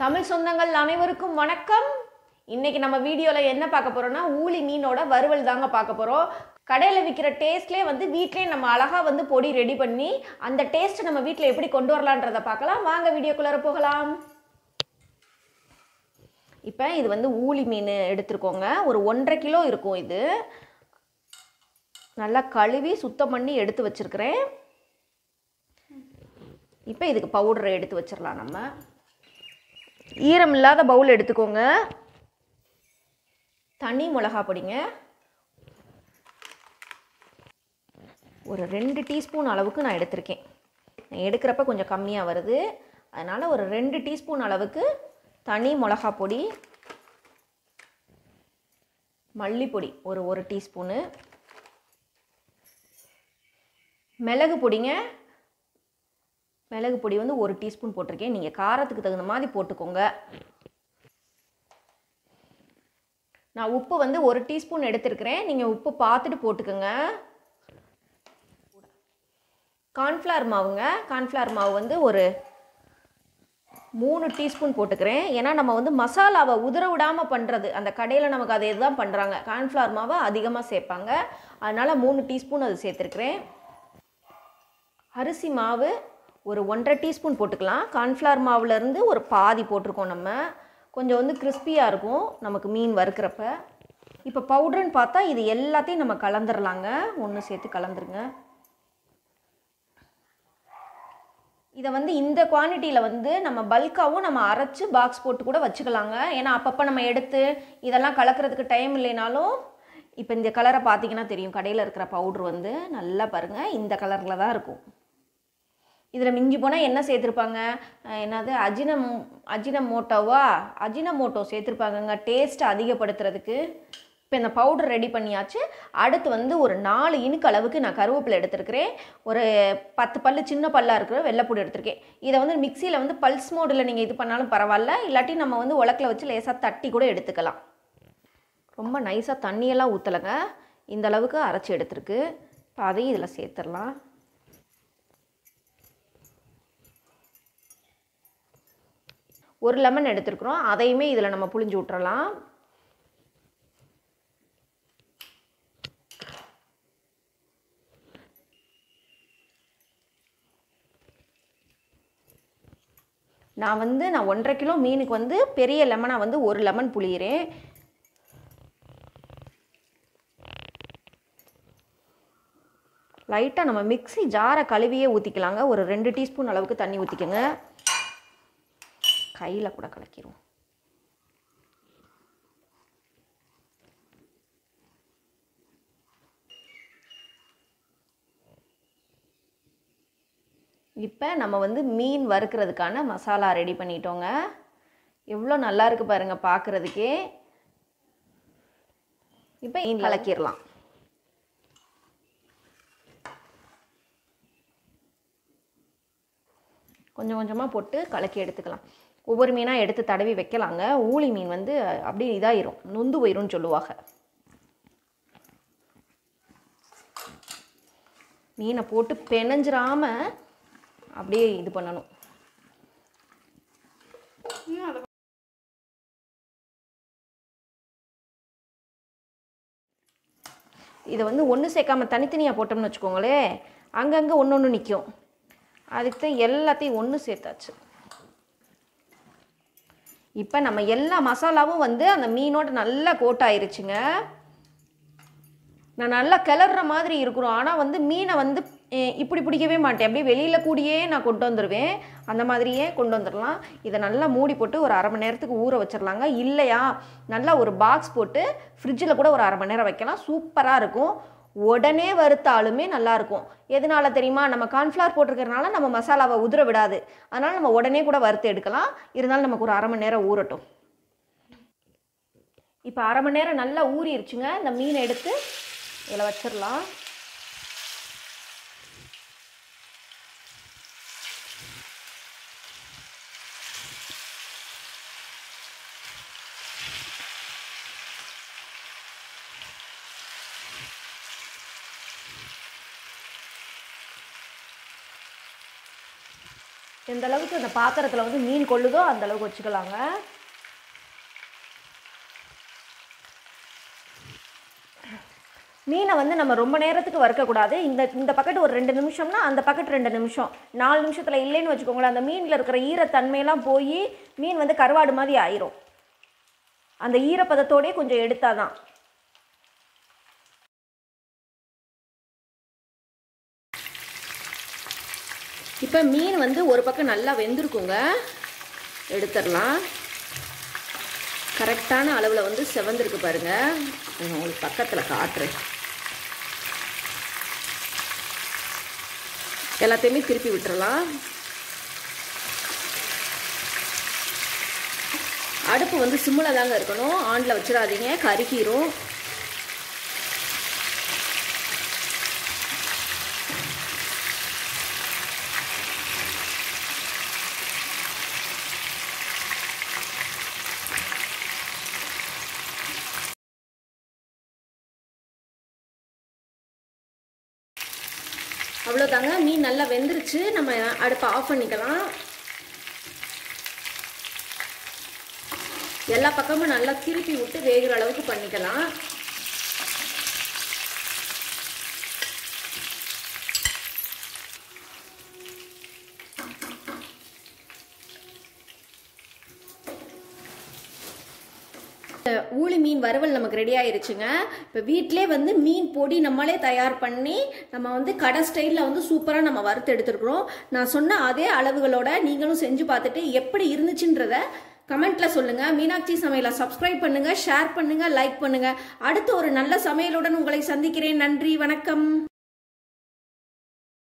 தமிழ் சொந்தங்கள் அனைவருக்கும் வணக்கம் இன்னைக்கு நம்ம வீடியோவில் என்ன பார்க்க போறோம்னா ஊளி மீனோட வறுவல் தாங்க பார்க்க போகிறோம் கடையில் விற்கிற டேஸ்ட்லேயே வந்து வீட்டிலே நம்ம அழகாக வந்து பொடி ரெடி பண்ணி அந்த டேஸ்ட்டை நம்ம வீட்டில் எப்படி கொண்டு வரலான்றதை பார்க்கலாம் வாங்க வீடியோக்குள்ளார போகலாம் இப்போ இது வந்து ஊளி மீன் எடுத்துருக்கோங்க ஒரு ஒன்றரை கிலோ இருக்கும் இது நல்லா கழுவி சுத்தம் பண்ணி எடுத்து வச்சிருக்கிறேன் இப்போ இதுக்கு பவுடரை எடுத்து வச்சிடலாம் நம்ம ஈரம் இல்லாத பவுல் எடுத்துக்கோங்க தனி மிளகா பொடிங்க ஒரு ரெண்டு டீஸ்பூன் அளவுக்கு நான் எடுத்திருக்கேன் நான் எடுக்கிறப்ப கொஞ்சம் கம்மியாக வருது அதனால் ஒரு ரெண்டு டீஸ்பூன் அளவுக்கு தனி மிளகா பொடி மல்லிப்பொடி ஒரு ஒரு டீஸ்பூனு மிளகு பொடிங்க மிளகு பொடி வந்து ஒரு டீஸ்பூன் போட்டிருக்கேன் நீங்கள் காரத்துக்கு தகுந்த மாதிரி போட்டுக்கோங்க நான் உப்பு வந்து ஒரு டீஸ்பூன் எடுத்துருக்கிறேன் நீங்கள் உப்பு பார்த்துட்டு போட்டுக்கோங்க கார்ன்ஃப்ளவர் மாவுங்க கார்ன்ஃப்ளவர் மாவு வந்து ஒரு மூணு டீஸ்பூன் போட்டுக்கிறேன் ஏன்னா நம்ம வந்து மசாலாவை உதிர விடாமல் பண்ணுறது அந்த கடையில் நமக்கு அதை இதுதான் பண்ணுறாங்க கார்ன்ஃப்ளவர் மாவை அதிகமாக சேர்ப்பாங்க அதனால் மூணு டீஸ்பூன் அது சேர்த்துருக்குறேன் அரிசி மாவு ஒரு ஒன்றரை டீஸ்பூன் போட்டுக்கலாம் கார்ன்ஃப்ளவர் மாவுலேருந்து ஒரு பாதி போட்டிருக்கோம் நம்ம கொஞ்சம் வந்து கிறிஸ்பியாக இருக்கும் நமக்கு மீன் வறுக்கிறப்ப இப்போ பவுடர்னு பார்த்தா இது எல்லாத்தையும் நம்ம கலந்துடலாங்க ஒன்று சேர்த்து கலந்துருங்க இதை வந்து இந்த குவான்டிட்டியில் வந்து நம்ம பல்காகவும் நம்ம அரைச்சி பாக்ஸ் போட்டு கூட வச்சுக்கலாங்க ஏன்னா அப்பப்போ நம்ம எடுத்து இதெல்லாம் கலக்கிறதுக்கு டைம் இல்லைனாலும் இப்போ இந்த கலரை பார்த்தீங்கன்னா தெரியும் கடையில் இருக்கிற பவுட்ரு வந்து நல்லா பாருங்கள் இந்த கலரில் தான் இருக்கும் இதில் மிஞ்சி போனால் என்ன சேர்த்துருப்பாங்க அஹ் என்னது அஜினம் அஜினமோட்டோவா அஜினமோட்டோ சேர்த்துருப்பாங்கங்க டேஸ்ட்டை அதிகப்படுத்துறதுக்கு இப்போ இந்த பவுடர் ரெடி பண்ணியாச்சு அடுத்து வந்து ஒரு நாலு இனுக்கு அளவுக்கு நான் கருவேப்பிலை எடுத்துருக்கிறேன் ஒரு பத்து பல்லு சின்ன பல்லாக இருக்கிற வெள்ளைப்பூடி எடுத்திருக்கேன் இதை வந்து மிக்சியில் வந்து பல்ஸ் மோடில் நீங்கள் இது பண்ணாலும் பரவாயில்ல இல்லாட்டி நம்ம வந்து உலக்கில் வச்சு லேசாக தட்டி கூட எடுத்துக்கலாம் ரொம்ப நைஸாக தண்ணியெல்லாம் ஊற்றலைங்க இந்த அளவுக்கு அரைச்சி எடுத்துருக்கு இப்போ அதையும் இதில் சேர்த்துடலாம் ஒரு லெமன் எடுத்துருக்குறோம் அதையுமே இதில் நம்ம புளிஞ்சு விட்டுறலாம் நான் வந்து நான் ஒன்றரை கிலோ மீனுக்கு வந்து பெரிய லெமனாக வந்து ஒரு லெமன் புளியிறேன் லைட்டாக நம்ம மிக்ஸி ஜாரை கழுவியே ஊற்றிக்கலாங்க ஒரு ரெண்டு டீஸ்பூன் அளவுக்கு தண்ணி ஊற்றிக்கோங்க கையில் கூட கலக்கிடும் இப்போ நம்ம வந்து மீன் வறுக்கிறதுக்கான மசாலா ரெடி பண்ணிட்டோங்க எவ்வளோ நல்லா இருக்கு பாருங்க பார்க்குறதுக்கே இப்போ மீன் கலக்கிடலாம் கொஞ்சம் கொஞ்சமாக போட்டு கலக்கி எடுத்துக்கலாம் ஒவ்வொரு மீனாக எடுத்து தடவி வைக்கலாங்க ஊளி மீன் வந்து அப்படியே இதாயிரும் நொந்து போயிரும்னு சொல்லுவாங்க மீனை போட்டு பெனஞ்சிராம அப்படியே இது பண்ணணும் இதை வந்து ஒன்று சேர்க்காம தனித்தனியாக போட்டோம்னு வச்சுக்கோங்களேன் அங்கங்கே ஒன்று ஒன்று நிற்கும் அதுக்கு தான் எல்லாத்தையும் ஒன்று சேர்த்தாச்சு இப்போ நம்ம எல்லா மசாலாவும் வந்து அந்த மீனோட நல்லா கோட் ஆயிருச்சுங்க நான் நல்லா கிளற மாதிரி இருக்கணும் ஆனால் வந்து மீனை வந்து அஹ், இப்படி பிடிக்கவே மாட்டேன் அப்படியே வெளியில் கூடியே நான் கொண்டு வந்துடுவேன் அந்த மாதிரியே கொண்டு வந்துடலாம் இதை நல்லா மூடி போட்டு ஒரு அரை மணி நேரத்துக்கு ஊற வச்சிடலாங்க இல்லையா நல்லா ஒரு பாக்ஸ் போட்டு ஃப்ரிட்ஜில் கூட ஒரு அரை மணி நேரம் வைக்கலாம் சூப்பராக இருக்கும் உடனே வறுத்தாலுமே நல்லா இருக்கும் எதனால தெரியுமா நம்ம கார்ன்ஃப்ளவர் போட்டிருக்கறனால நம்ம மசாலாவை உதிர விடாது அதனால் நம்ம உடனே கூட வறுத்து எடுக்கலாம் இருந்தாலும் நமக்கு ஒரு அரை மணி நேரம் ஊறட்டும் இப்போ அரை மணி நேரம் நல்லா ஊறிடுச்சுங்க இந்த மீனை எடுத்து இதில் வச்சிடலாம் எந்த அளவுக்கு அந்த பாத்திரத்தில் வந்து மீன் கொள்ளுதோ அந்த அளவுக்கு வச்சுக்கலாங்க மீனை வந்து நம்ம ரொம்ப நேரத்துக்கு வறுக்கக்கூடாது இந்த இந்த பக்கெட் ஒரு ரெண்டு நிமிஷம்னா அந்த பக்கெட் ரெண்டு நிமிஷம் நாலு நிமிஷத்தில் இல்லைன்னு வச்சுக்கோங்களேன் அந்த மீனில் இருக்கிற ஈரத்தன்மையெல்லாம் போய் மீன் வந்து கருவாடு மாதிரி ஆயிரும் அந்த ஈரப்பதத்தோடயே கொஞ்சம் எடுத்தாதான் இப்போ மீன் வந்து ஒரு பக்கம் நல்லா வெந்திருக்குங்க எடுத்துடலாம் கரெக்டான அளவில் வந்து செவந்திருக்கு பாருங்க நான் உங்களுக்கு பக்கத்தில் காட்டுறேன் எல்லாத்தையுமே திருப்பி விட்டுறலாம் அடுப்பு வந்து சிம்மில் தாங்க இருக்கணும் ஆண்டில் வச்சிடாதீங்க கருகிரும் அவ்வளோதாங்க மீன் நல்லா வெந்துருச்சு நம்ம அடுப்பை ஆஃப் பண்ணிக்கலாம் எல்லா பக்கமும் நல்லா திருப்பி விட்டு வேகிற அளவுக்கு பண்ணிக்கலாம் ஊளி மீன் வறுவல் நமக்கு ரெடி ஆயிருச்சுங்க இப்போ வீட்டிலே வந்து மீன் பொடி நம்மளே தயார் பண்ணி நம்ம வந்து கடை ஸ்டைலில் வந்து சூப்பராக நம்ம வறுத்து எடுத்துருக்குறோம் நான் சொன்ன அதே அளவுகளோட நீங்களும் செஞ்சு பார்த்துட்டு எப்படி இருந்துச்சுன்றத கமெண்ட்ல சொல்லுங்க மீனாட்சி சமையலை சப்ஸ்கிரைப் பண்ணுங்க ஷேர் பண்ணுங்க லைக் பண்ணுங்க அடுத்து ஒரு நல்ல சமையலுடன் உங்களை சந்திக்கிறேன் நன்றி வணக்கம்